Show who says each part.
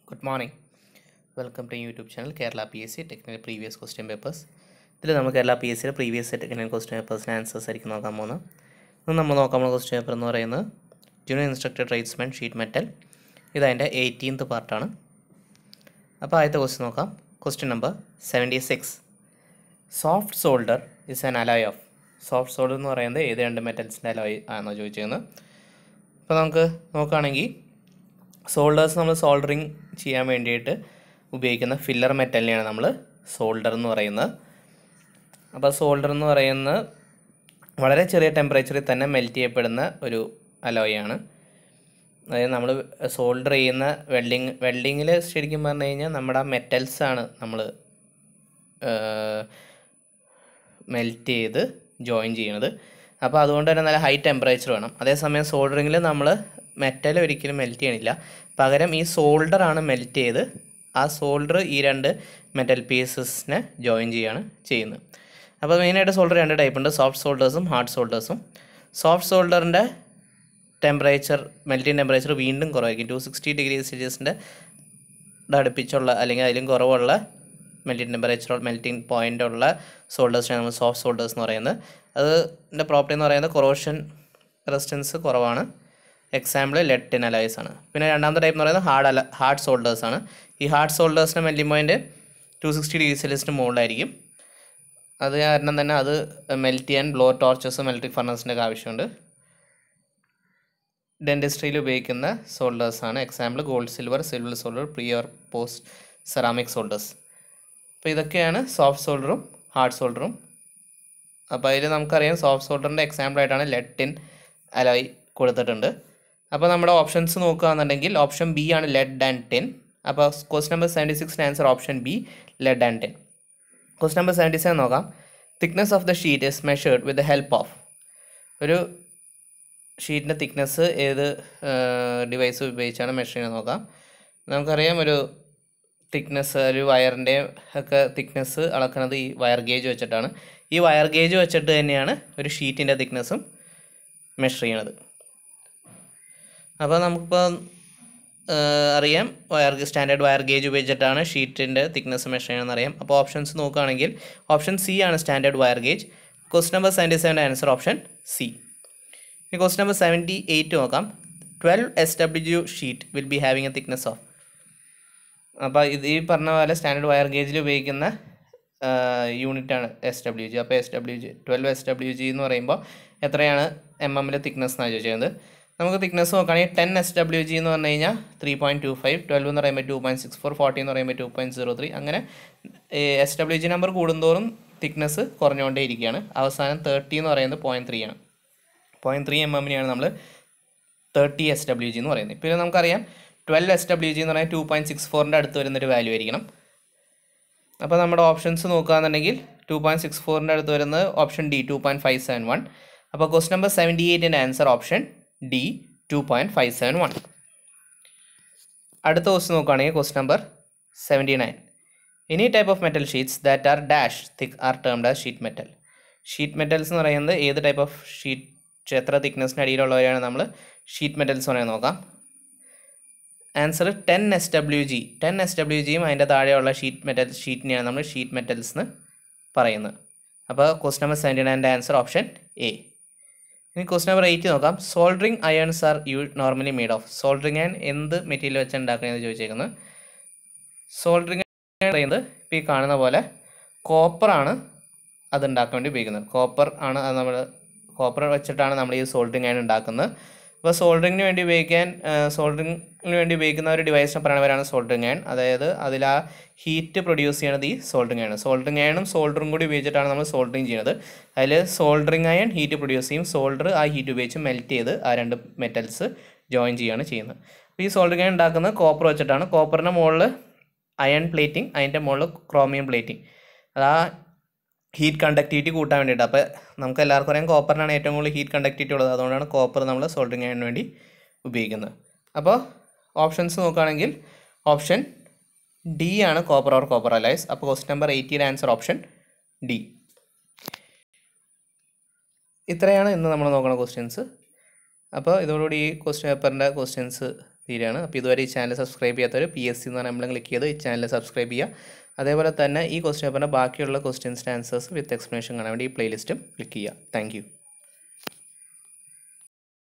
Speaker 1: good morning welcome to YouTube channel Kerala P S C technical previous question papers ഇതിൽ നമ്മൾ Kerala P S സിയുടെ previous technical question പേപ്പേഴ്സിന് answers ആയിരിക്കും നോക്കാൻ പോകുന്നത് ഇന്ന് നമ്മൾ നോക്കാൻ പോകുന്ന ക്വസ്റ്റ്യൻ പേപ്പർ എന്ന് പറയുന്നത് junior instructor tradesman sheet metal ഇതതിൻ്റെ എയ്റ്റീൻത്ത് പാർട്ടാണ് അപ്പോൾ ആദ്യത്തെ ക്വസ്റ്റ്യൻ നോക്കാം question number seventy six soft solder is an alloy of soft solder എന്ന് പറയുന്നത് ഏത് രണ്ട് മെറ്റൽസിൻ്റെ അലോയ് ആണെന്നോ ചോദിച്ചിരുന്നത് അപ്പോൾ നമുക്ക് നോക്കുകയാണെങ്കിൽ സോൾഡേഴ്സ് നമ്മൾ സോൾഡറിങ് ചെയ്യാൻ വേണ്ടിയിട്ട് ഉപയോഗിക്കുന്ന ഫില്ലർ മെറ്റലിനെയാണ് നമ്മൾ സോൾഡർ എന്ന് പറയുന്നത് അപ്പോൾ സോൾഡർ എന്ന് പറയുന്നത് വളരെ ചെറിയ ടെമ്പറേച്ചറിൽ തന്നെ മെൽറ്റ് ചെയ്യപ്പെടുന്ന ഒരു അലോയാണ് അതായത് നമ്മൾ സോൾഡർ ചെയ്യുന്ന വെൽഡിങ് വെൽഡിങ്ങിൽ ശരിക്കും പറഞ്ഞു കഴിഞ്ഞാൽ നമ്മുടെ മെറ്റൽസ് ആണ് നമ്മൾ മെൽറ്റ് ചെയ്ത് ജോയിൻ ചെയ്യണത് അപ്പോൾ അതുകൊണ്ട് തന്നെ നല്ല ഹൈ ടെമ്പറേച്ചർ വേണം അതേസമയം സോൾഡറിങ്ങിൽ നമ്മൾ മെറ്റൽ ഒരിക്കലും മെൽറ്റ് ചെയ്യണില്ല പകരം ഈ സോൾഡർ ആണ് മെൽറ്റ് ചെയ്ത് ആ സോൾഡർ ഈ രണ്ട് മെറ്റൽ പീസസിനെ ജോയിൻ ചെയ്യാണ് ചെയ്യുന്നത് അപ്പോൾ മെയിനായിട്ട് സോൾഡർ രണ്ട് ടൈപ്പ് ഉണ്ട് സോഫ്റ്റ് സോൾഡേഴ്സും ഹാർഡ് സോൾഡേഴ്സും സോഫ്റ്റ് സോൾഡറിൻ്റെ ടെമ്പറേച്ചർ മെൽറ്റിംഗ് ടെമ്പറേച്ചർ വീണ്ടും കുറവായിരിക്കും ടു സിക്സ്റ്റി ഡിഗ്രി സെൽഷ്യസിൻ്റെ അടുപ്പിച്ചുള്ള അല്ലെങ്കിൽ അതിലും കുറവുള്ള മെൽറ്റിംഗ് ടെമ്പറേച്ചർ മെൽറ്റിംഗ് പോയിൻ്റ് ഉള്ള സോൾഡേഴ്സിനാണ് നമ്മൾ സോഫ്റ്റ് സോൾഡേഴ്സ് എന്ന് പറയുന്നത് അതിൻ്റെ പ്രോപ്പർട്ടി എന്ന് പറയുന്നത് കൊറോഷൻ റെസിസ്റ്റൻസ് കുറവാണ് എക്സാമ്പിൾ ലെഡ് അലൈസ് ആണ് പിന്നെ രണ്ടാമത്തെ ടൈപ്പ് എന്ന് പറയുന്നത് ഹാർഡ് അല ഹാർഡ് സോൾഡേഴ്സ് ആണ് ഈ ഹാർഡ് സോൾഡേഴ്സിൻ്റെ melting point two sixty degree സെൽഷ്യസിന് മുകളിലായിരിക്കും അത് കാരണം തന്നെ അത് മെൽറ്റ് ചെയ്യാൻ ബ്ലോ ടോർച്ചസ് മെൽറ്റിക് ഫർണസിൻ്റെ ഒക്കെ ആവശ്യമുണ്ട് ഡെൻറ്റിസ്ട്രിയിൽ ഉപയോഗിക്കുന്ന സോൾഡേഴ്സ് ആണ് example gold silver silver solder prior post ceramic solders അപ്പോൾ ഇതൊക്കെയാണ് സോഫ്റ്റ് സോൾഡറും ഹാർഡ് സോൾഡറും അപ്പോൾ അതിൽ നമുക്കറിയാം സോഫ്റ്റ് സോൾഡറിൻ്റെ എക്സാമ്പിൾ ആയിട്ടാണ് ലെഡ് അലോയ് കൊടുത്തിട്ടുണ്ട് അപ്പോൾ നമ്മുടെ ഓപ്ഷൻസ് നോക്കുകയാണെന്നുണ്ടെങ്കിൽ ഓപ്ഷൻ ബി ആണ് ലെഡ് ആൻഡ് ടെൻ അപ്പോൾ ക്വസ്റ്റ് നമ്പർ സെവൻറ്റി സിക്സിന് answer option B lead and tin quest number seventy seven നോക്കാം thickness of the sheet is measured with the help of ഒരു ഷീറ്റിൻ്റെ തിക്നെസ് ഏത് ഡിവൈസ് ഉപയോഗിച്ചാണ് measure ചെയ്യുന്നത് നോക്കാം നമുക്കറിയാം ഒരു തിക്നെസ് ഒരു വയറിൻ്റെ ഒക്കെ തിക്നെസ് അളക്കുന്നത് ഈ വയർ ഗേജ് വെച്ചിട്ടാണ് ഈ വയർ ഗേജ് വെച്ചിട്ട് തന്നെയാണ് ഒരു ഷീറ്റിൻ്റെ തിക്നെസ്സും മെഷർ ചെയ്യണത് അപ്പോൾ നമുക്കിപ്പോൾ അറിയാം വയർ സ്റ്റാൻഡേർഡ് വയർ ഗേജ് ഉപയോഗിച്ചിട്ടാണ് ഷീറ്റിൻ്റെ തിക്നെസ് മെഷർ ചെയ്യണമെന്ന് അറിയാം അപ്പോൾ ഓപ്ഷൻസ് നോക്കുകയാണെങ്കിൽ ഓപ്ഷൻ സി ആണ് standard wire gauge quest number seventy സെവൻ്റെ ആൻസർ ഓപ്ഷൻ സി ഇനി ക്വസ്റ്റ് നമ്പർ സെവൻറ്റി എയ്റ്റ് നോക്കാം twelve S W sheet will be having a thickness of അപ്പോൾ ഇത് ഈ പറഞ്ഞ പോലെ സ്റ്റാൻഡേർഡ് വയർ ഗേജിൽ ഉപയോഗിക്കുന്ന യൂണിറ്റാണ് എസ് ഡബ്ല്യു ജി അപ്പോൾ S W G twelve S W G എന്ന് പറയുമ്പോൾ എത്രയാണ് എം എമ്മിലെ തിക്നെസ് എന്നാണ് ചോദിച്ചത് നമുക്ക് തിക്നെസ് നോക്കുകയാണെങ്കിൽ ടെൻ എസ് ഡബ്ല്യു ജി എന്ന് പറഞ്ഞു കഴിഞ്ഞാൽ three point two five twelve എന്ന് പറയുമ്പോൾ two point six four forty എന്ന് പറയുമ്പോൾ ടു പോയിൻറ്റ് സീറോ ത്രീ അങ്ങനെ എസ് ഡബ്ല്യു ജി നമ്പർ കൂടുന്തോറും തിക്നെസ് കുറഞ്ഞുകൊണ്ടേ ഇരിക്കുകയാണ് അവസാനം തേർട്ടി എന്ന് പറയുന്നത് പോയിൻറ്റ് ത്രീ ആണ് പോയിൻറ്റ് ത്രീ എം എമ്മിനെയാണ് നമ്മൾ തേർട്ടി എസ് ഡബ്ല്യു ജി എന്ന് പറയുന്നത് പിന്നെ നമുക്കറിയാം ട്വൽവ് എസ് ഡബ്ല്യു ജി എന്ന് പറഞ്ഞാൽ ടു പോയിൻറ്റ് സിക്സ് ഫോറിൻ്റെ അടുത്ത് വരുന്നൊരു വാല്യൂ ആയിരിക്കണം അപ്പോൾ നമ്മുടെ ഓപ്ഷൻസ് നോക്കുകയാണെന്നുണ്ടെങ്കിൽ ടു പോയിൻറ്റ് സിക്സ് ഫോറിൻ്റെ അടുത്ത് വരുന്നത് option D two point five seven one അപ്പോൾ ക്വസ്റ്റ് നമ്പർ സെവൻറ്റി എയ്റ്റിൻ്റെ answer option D two point five seven one അടുത്ത ക്വസ്റ്റ് നോക്കുകയാണെങ്കിൽ quest number seventy nine any type of metal sheets that are dash thick are termed as sheet metal sheet metals എന്ന് പറയുന്നത് ഏത് type of sheet എത്ര തിക്നെസ്സിന് അടിയിലുള്ളവരെയാണ് നമ്മൾ sheet metals പറയുന്നത് നോക്കാം answer ten S W G ten S W ജിയും അതിൻ്റെ താഴെയുള്ള ഷീറ്റ് മെറ്റൽ ഷീറ്റിനെയാണ് നമ്മൾ ഷീറ്റ് മെറ്റൽസ് എന്ന് പറയുന്നത് അപ്പോൾ ക്വസ്റ്റ് നമ്പർ സെവൻറ്റി നയൻ്റെ ആൻസർ ഓപ്ഷൻ എ ഇനി ക്വസ്റ്റ് നമ്പർ എയ്റ്റ് നോക്കാം soldering irons are you normally made of soldering iron എന്ത് മെറ്റീരിയൽ വെച്ച് ഉണ്ടാക്കുന്നതെന്ന് ചോദിച്ചേക്കുന്നത് സോൾഡറിങ് പറയുന്നത് ഇപ്പോൾ ഈ കാണുന്ന പോലെ കോപ്പറാണ് അത് ഉണ്ടാക്കാൻ വേണ്ടി ഉപയോഗിക്കുന്നത് കോപ്പർ ആണ് അത് നമ്മൾ കോപ്പർ വെച്ചിട്ടാണ് നമ്മൾ ഈ സോൾഡറിങ് അയൺ ഉണ്ടാക്കുന്നത് അപ്പോൾ സോൾഡറിങ്ങിന് വേണ്ടി ഉപയോഗിക്കാൻ സോൾഡറിങ്ങിന് വേണ്ടി ഉപയോഗിക്കുന്ന ഒരു ഡിവൈസിനെ പറയുന്നവരാണ് സോൾഡറിങ് അയൺ അതായത് അതിൽ ആ ഹീറ്റ് പ്രൊഡ്യൂസ് ചെയ്യണത് ഈ സോൾഡറിങ് അയൺ സോൾഡറിങ് അയണും സോൾഡറും കൂടി ഉപയോഗിച്ചിട്ടാണ് നമ്മൾ സോൾഡറിങ് ചെയ്യുന്നത് അതിൽ സോൾഡറിങ് അയൺ ഹീറ്റ് പ്രൊഡ്യൂസ് ചെയ്യും സോൾഡർ ആ ഹീറ്റ് ഉപയോഗിച്ച് മെൽറ്റ് ചെയ്ത് ആ രണ്ട് മെറ്റൽസ് ജോയിൻ ചെയ്യുകയാണ് ചെയ്യുന്നത് അപ്പോൾ ഈ സോൾഡറിങ് അയൺ ഉണ്ടാക്കുന്നത് കോപ്പർ വെച്ചിട്ടാണ് കോപ്പറിൻ്റെ മുകളിൽ അയൺ പ്ലേറ്റിംഗ് അതിൻ്റെ മുകളിൽ ക്രോമിയം പ്ലേറ്റിംഗ് അത് ആ ഹീറ്റ് കണ്ടക്ടിവിറ്റി കൂട്ടാൻ വേണ്ടിയിട്ട് അപ്പോൾ നമുക്ക് എല്ലാവർക്കും അറിയാം കോപ്പറിനാണ് ഏറ്റവും കൂടുതൽ ഹീറ്റ് കണ്ടക്ടിവിറ്റി ഉള്ളത് അതുകൊണ്ടാണ് കോപ്പർ നമ്മൾ സോൾഡറിങ് ചെയ്യാൻ വേണ്ടി ഉപയോഗിക്കുന്നത് അപ്പോൾ ഓപ്ഷൻസ് നോക്കുകയാണെങ്കിൽ ഓപ്ഷൻ ഡി ആണ് കോപ്പർ ഓർ കോപ്പർ അലൈസ് അപ്പോൾ ക്വസ്റ്റ് നമ്പർ എയ്റ്റിയുടെ ആൻസർ ഓപ്ഷൻ ഡി ഇത്രയാണ് ഇന്ന് നമ്മൾ നോക്കുന്ന ക്വസ്റ്റ്യൻസ് അപ്പോൾ ഇതോടുകൂടി ഈ ക്വസ്റ്റ്യൻ പേപ്പറിൻ്റെ ക്വസ്റ്റ്യൻസ് തീരെയാണ് അപ്പോൾ ഇതുവരെ ഈ ചാനൽ സബ്സ്ക്രൈബ് ചെയ്യാത്തവർ പി എസ് സി എന്ന് പറഞ്ഞാൽ നമ്മൾ ക്ലിക്ക് ചെയ്ത് ഈ ചാനൽ സബ്സ്ക്രൈബ് ചെയ്യുക അതേപോലെ തന്നെ ഈ ക്വസ്റ്റ്യൻ പേപ്പറിൻ്റെ ബാക്കിയുള്ള ക്വസ്റ്റ്യൻസിൻ്റെ ആൻസേഴ്സ് വിത്ത് എക്സ്പ്ലനേഷൻ കാണാൻ വേണ്ടി ഈ പ്ലേലിസ്റ്റും ക്ലിക്ക് ചെയ്യുക താങ്ക്